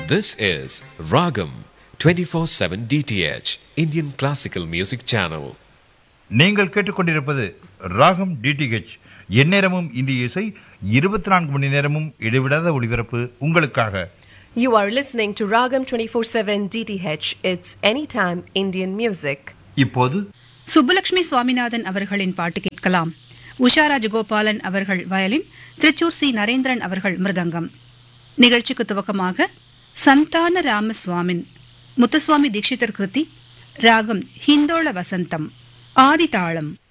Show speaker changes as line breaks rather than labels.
This is Ragam 24/7 DTH Indian Classical Music Channel.
நீங்கள் கேட்டுக்கொண்டிருப்பது ராகம் டிடிஹெச் எந்நேரமும் இந்திய இசை இருபத்தி நான்கு மணி நேரமும் இடைவிடாத ஒளிபரப்பு உங்களுக்காக
You are listening to Ragam 24/7 DTH. It's anytime Indian music.
இப்போது
சுப்புலட்சுமி சுவாமிநாதன் அவர்களின் பாட்டு கேட்கலாம் உஷா ராஜகோபாலன் அவர்கள் வயலின் திருச்சூர் சி நரேந்திரன் அவர்கள் மிருதங்கம் நிகழ்ச்சிக்கு துவக்கமாக சந்தான ராமசுவாமின் முத்துசுவாமி தீட்சிதர் கிருதி ராகம் ஹிந்தோள வசந்தம் ஆதி தாளம்